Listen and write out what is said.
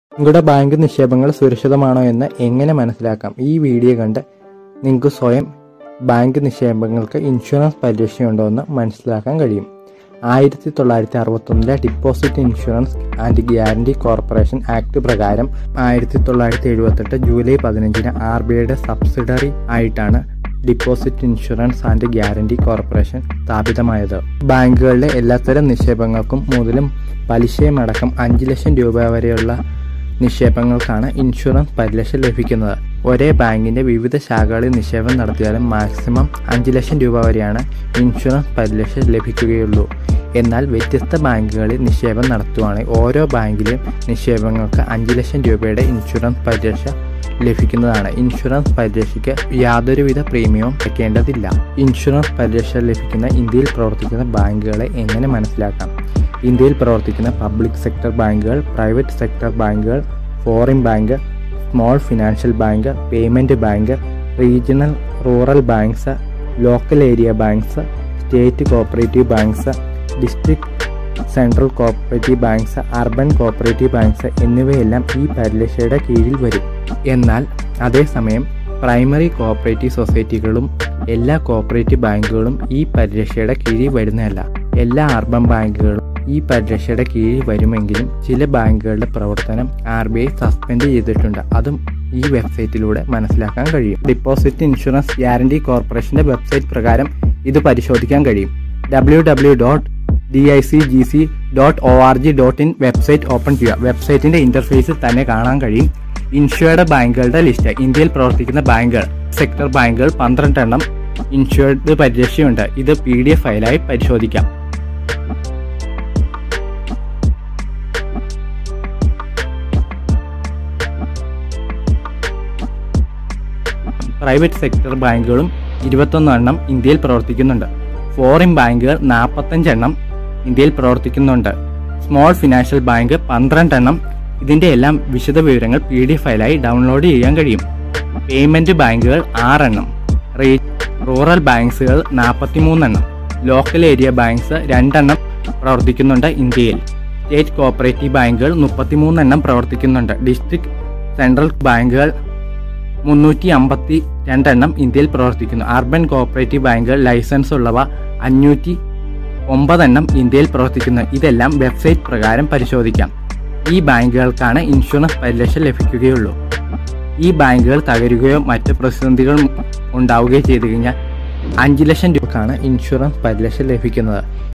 നിങ്ങളുടെ ബാങ്ക് നിക്ഷേപങ്ങൾ സുരക്ഷിതമാണോ എന്ന് എങ്ങനെ മനസ്സിലാക്കാം ഈ വീഡിയോ കണ്ട് നിങ്ങൾക്ക് സ്വയം ബാങ്ക് നിക്ഷേപങ്ങൾക്ക് ഇൻഷുറൻസ് പരിരക്ഷയുണ്ടോ എന്ന് മനസ്സിലാക്കാൻ കഴിയും ആയിരത്തി തൊള്ളായിരത്തി അറുപത്തൊന്നിലെ deposit insurance and guarantee corporation act പ്രകാരം ആയിരത്തി തൊള്ളായിരത്തി എഴുപത്തെട്ട് ജൂലൈ പതിനഞ്ചിന് ആർ ബി ഐയുടെ സബ്സിഡറി ആയിട്ടാണ് deposit insurance and guarantee corporation സ്ഥാപിതമായത് ബാങ്കുകളിലെ എല്ലാത്തരം നിക്ഷേപങ്ങൾക്കും മുതലും പലിശയും അടക്കം അഞ്ച് ലക്ഷം രൂപ വരെയുള്ള നിക്ഷേപങ്ങൾക്കാണ് ഇൻഷുറൻസ് പരിരക്ഷ ലഭിക്കുന്നത് ഒരേ ബാങ്കിന്റെ വിവിധ ശാഖകളിൽ നിക്ഷേപം നടത്തിയാലും മാക്സിമം അഞ്ച് ലക്ഷം രൂപ വരെയാണ് ഇൻഷുറൻസ് പരിരക്ഷ ലഭിക്കുകയുള്ളൂ എന്നാൽ വ്യത്യസ്ത ബാങ്കുകളിൽ നിക്ഷേപം നടത്തുവാണെങ്കിൽ ഓരോ ബാങ്കിലെയും നിക്ഷേപങ്ങൾക്ക് അഞ്ച് ലക്ഷം രൂപയുടെ ഇൻഷുറൻസ് പരിരക്ഷ ലഭിക്കുന്നതാണ് ഇൻഷുറൻസ് പരിരക്ഷയ്ക്ക് യാതൊരുവിധ പ്രീമിയവും അടയ്ക്കേണ്ടതില്ല ഇൻഷുറൻസ് പരിരക്ഷ ലഭിക്കുന്ന ഇന്ത്യയിൽ പ്രവർത്തിക്കുന്ന ബാങ്കുകളെ എങ്ങനെ മനസ്സിലാക്കാം ഇന്ത്യയിൽ പ്രവർത്തിക്കുന്ന പബ്ലിക് സെക്ടർ ബാങ്കുകൾ പ്രൈവറ്റ് സെക്ടർ ബാങ്കുകൾ foreign bank small financial bank payment bank regional rural banks local area banks state cooperative banks district central cooperative banks urban cooperative banks എന്നിവയെല്ലാം ഈ പരിരക്ഷയുടെ കീഴിൽ വരും എന്നാൽ അതേസമയം പ്രൈമറി കോപ്പറേറ്റീവ് സൊസൈറ്റികളും എല്ലാ കോപ്പറേറ്റീവ് ബാങ്കുകളും ഈ പരിരക്ഷയുടെ കീഴിൽ വരുന്നതല്ല എല്ലാ അർബൻ ബാങ്കുകളും ഈ പരിരക്ഷയുടെ കീഴിൽ വരുമെങ്കിലും ചില ബാങ്കുകളുടെ പ്രവർത്തനം ആർ ബി ഐ സസ്പെൻഡ് ചെയ്തിട്ടുണ്ട് അതും ഈ വെബ്സൈറ്റിലൂടെ മനസ്സിലാക്കാൻ കഴിയും ഡിപ്പോസിറ്റ് ഇൻഷുറൻസ് ഗ്യാരണ്ടി കോർപ്പറേഷന്റെ വെബ്സൈറ്റ് പ്രകാരം ഇത് പരിശോധിക്കാൻ കഴിയും W W dot D I C G C dot O R G dot in website open ചെയ്യുക വെബ്സൈറ്റിന്റെ ഇന്റർഫേസിൽ തന്നെ കാണാൻ കഴിയും ഇൻഷുർഡ് ബാങ്കുകളുടെ ലിസ്റ്റ് ഇന്ത്യയിൽ പ്രവർത്തിക്കുന്ന ബാങ്കുകൾ സെക്ടർ ബാങ്കുകൾ പന്ത്രണ്ട് എണ്ണം ഇൻഷുർഡ് പരിരക്ഷയുണ്ട് ഇത് പി ഡി എഫ് ഫയലായി പരിശോധിക്കാം പ്രൈവറ്റ് സെക്ടർ ബാങ്കുകളും ഇരുപത്തൊന്ന് എണ്ണം ഇന്ത്യയിൽ പ്രവർത്തിക്കുന്നുണ്ട് ഫോറിൻ ബാങ്കുകൾ നാൽപ്പത്തഞ്ച് എണ്ണം ഇന്ത്യയിൽ പ്രവർത്തിക്കുന്നുണ്ട് സ്മോൾ ഫിനാൻഷ്യൽ ബാങ്ക് പന്ത്രണ്ട് എണ്ണം ഇതിന്റെ എല്ലാം വിശദ വിവരങ്ങൾ പി ഡി എഫ് ഫയലായി ഡൗൺലോഡ് ചെയ്യാൻ കഴിയും പേയ്മെന്റ് ബാങ്കുകൾ ആറെണ്ണം റീ റൂറൽ ബാങ്ക്സുകൾ നാൽപ്പത്തിമൂന്നെണ്ണം ലോക്കൽ ഏരിയ ബാങ്ക്സ് രണ്ടെണ്ണം പ്രവർത്തിക്കുന്നുണ്ട് ഇന്ത്യയിൽ സ്റ്റേറ്റ് കോപ്പറേറ്റീവ് ബാങ്കുകൾ മുപ്പത്തിമൂന്നെണ്ണം പ്രവർത്തിക്കുന്നുണ്ട് ഡിസ്ട്രിക്ട് സെൻട്രൽ ബാങ്കുകൾ മുന്നൂറ്റി അമ്പത്തി രണ്ടെണ്ണം ഇന്ത്യയിൽ പ്രവർത്തിക്കുന്നു അർബൻ കോപ്പറേറ്റീവ് ബാങ്കുകൾ ലൈസൻസ് ഉള്ളവ അഞ്ഞൂറ്റി ഒമ്പതെണ്ണം ഇന്ത്യയിൽ പ്രവർത്തിക്കുന്നു ഇതെല്ലാം വെബ്സൈറ്റ് പ്രകാരം പരിശോധിക്കാം ഈ ബാങ്കുകൾക്കാണ് ഇൻഷുറൻസ് പരിരക്ഷ ലഭിക്കുകയുള്ളൂ ഈ ബാങ്കുകൾ തകരുകയോ മറ്റ് പ്രതിസന്ധികൾ ഉണ്ടാവുകയോ ചെയ്തു കഴിഞ്ഞാൽ അഞ്ച് ലക്ഷം രൂപക്കാണ് ഇൻഷുറൻസ് പരിരക്ഷ ലഭിക്കുന്നത്